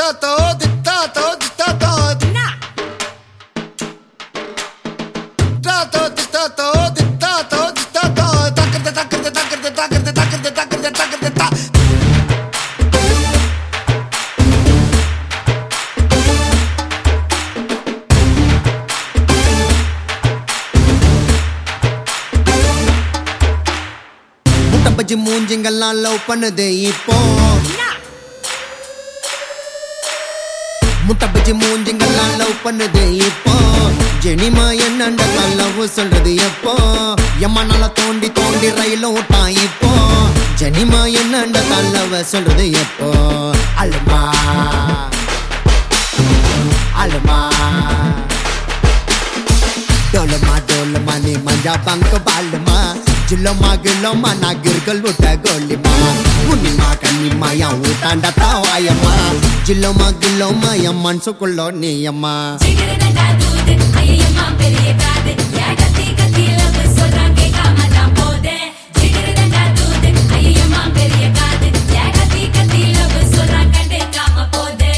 தித்தாத்தோ தித்தாத்தோ தித்தாத்தோ தித்தாத்தோ தித்தாத்தோ தித்தாத்தோ தித்தாத்தோ தக்கறது தக்கறது தக்கறது தக்கறது தக்கறது தக்கறது தக்கறது தா முட்டை பஜ்ஜி மூஞ்சிங்கெல்லாம் லவ் பண்ணுது இப்போ முட்டை பஜ்ஜி மூஞ்சிங்கெல்லாம் லவ் பண்ணுது இப்போ ஜெனிமா என்னண்ட லவ் சொல்றது எப்போ எம்மா நல்லா தோண்டி தோண்டி ரயிலும் விட்டான் இப்போ ஜெனிமா என்னண்ட லவ் சொல்றது எப்போ அழுமா அழுமா டோலமா டோலமா நீ மஞ்சா பங்கு பாலுமா ஜில்லமா கில்லமா நான் கிர்கள் விட்ட கோலிமா உன்னிமா கண்ணிமா என் ஊட்டாண்ட தாவாயம்மா ஜில்லமா கில்லமா என் மனசுக்குள்ளோ நீயம்மா ஜிகிரதண்டா தூது ஐயம்மா பெரிய காது யா கத்தி கத்தி லவ் சொல்றான் கேட்காம தான் போதே ஜிகிரதண்டா தூது ஐயம்மா பெரிய காது யா கத்தி கத்தி லவ் சொல்றான் கண்டுக்காம போதே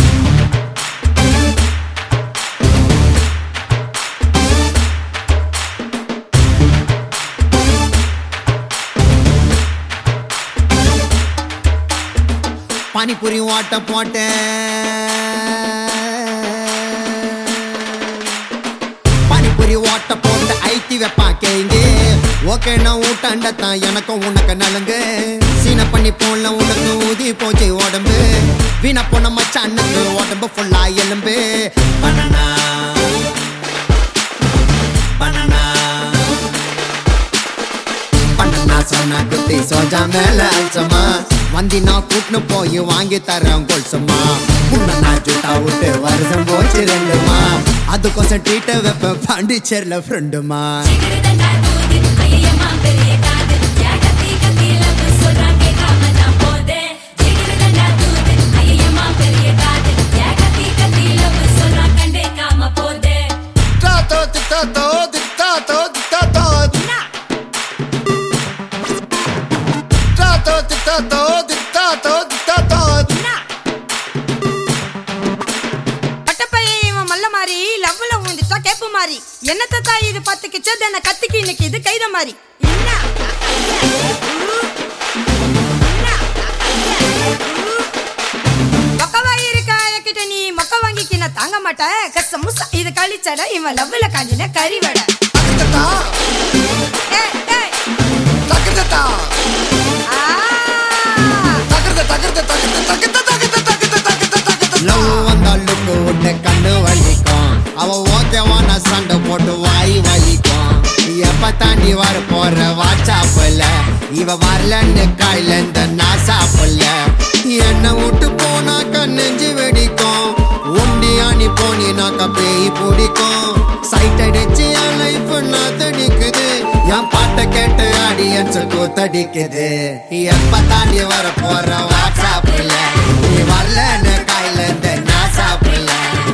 பானிபூரி ஓட்ட போட்டேன் பானிபூரி ஓட்ட போட்டு ஐத்தி வைப்பான் கேங்க ஓகே நான் ஊட்டாண்டத்தான் எனக்கும் உனக்கு நலுங்கு சீன பண்ணி போல உனக்கு ஊதி போச்சு உடம்பு வீணா போன மச்சானுக்கு உடம்பு ஃபுல்லா எலும்பு பனனா பனனா பண்ணா சொன்னா குத்தி சோஜா மேல அல்சமா வந்தி நான் கூட்டுன்னு போய் வாங்கி தரேன் கொல்சமா உன்னை நான் ஜூட்டா விட்டு வருஷம் போச்சு ரெண்டுமா அதுக்கோசம் ட்ரீட்டை வைப்பேன் பாண்டிச்சேரியில் ஃப்ரெண்டுமா ஜிகிரதண்டா தூது ஐயம்மா பெரிய காது யா கத்தி கத்தி லவ் சொல்றான் கேட்காம தான் போதே ஜிகிரதண்டா தூது ஐயம்மா பெரிய காது யா கத்தி கத்தி லவ் சொல்றான் கண்டுக்காம போதே தித்தாத்தோ தித்தாத்தோ தித்தாத்தோ தித்தாத்தோ தித்தாத்தோ தித்தாத்தோ தித்தாத்தோ தித்தாத்தோ பட்டப்பைய இவன் மல்ல மாறி லவ்ல ஊந்துட்டா கேப்பு மாறி என்னத்த தாய் இது பத்துக்கிச்சோ தென்ன கத்திக்கு இன்னைக்கு இது கைத மாறி என்ன மொக்கவாய் இருக்கா கிட்ட நீ மொக்க வாங்கிக்கு நான் தாங்க மாட்டேன் கச முசா இது கழிச்சட இவன் லவ்ல காஞ்சின கறி வடை தக்கத்தா ஏய், ஏய், தக்கத்தா ஆ. தக்கத்த தக்கத்த தக்கத்த தக்கத்த தக்கத்த தக்கத்த தக்கத்த தக்கத்த லவ் வந்தாலுக்கு விட்டு கண்ணு வலிக்கும் அவ ஓகேவான சண்டை போட்டு வாய் வலிக்கும் எப்ப தாண்டி வர போற வாட்சாப்புல இவ வரலன்னு காயில இந்த நான் சாப்பிடல என்ன விட்டு போனாக்க நெஞ்சு வெடிக்கும் உண்டி அணி போனினாக்க பேய் பிடிக்கும் சைட் அடிச்சு என் லைஃப் நான் தடிக்குது என் பாட்டை கேட்டு ஆடியன்ஸ் கூத்தடிக்குது எப்ப தாண்டி வர போற வாட்ஸ்அப்ல நீ வரலன்னு காயில இந்த நான் சாப்பிடல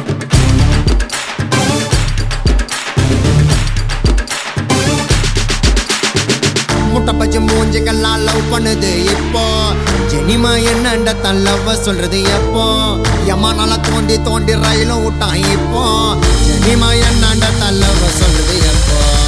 முட்டை பச்சை மூஞ்சிங்கெல்லாம் லவ் பண்ணுது இப்போ ஜெனிமா என்னண்ட தன் லவ் சொல்றது எப்போ எம்மா நல்லா தோண்டி தோண்டி ரயிலும் விட்டான் இப்போ ஜெனிமா என்னண்ட தன் லவ் சொல்றது எப்போ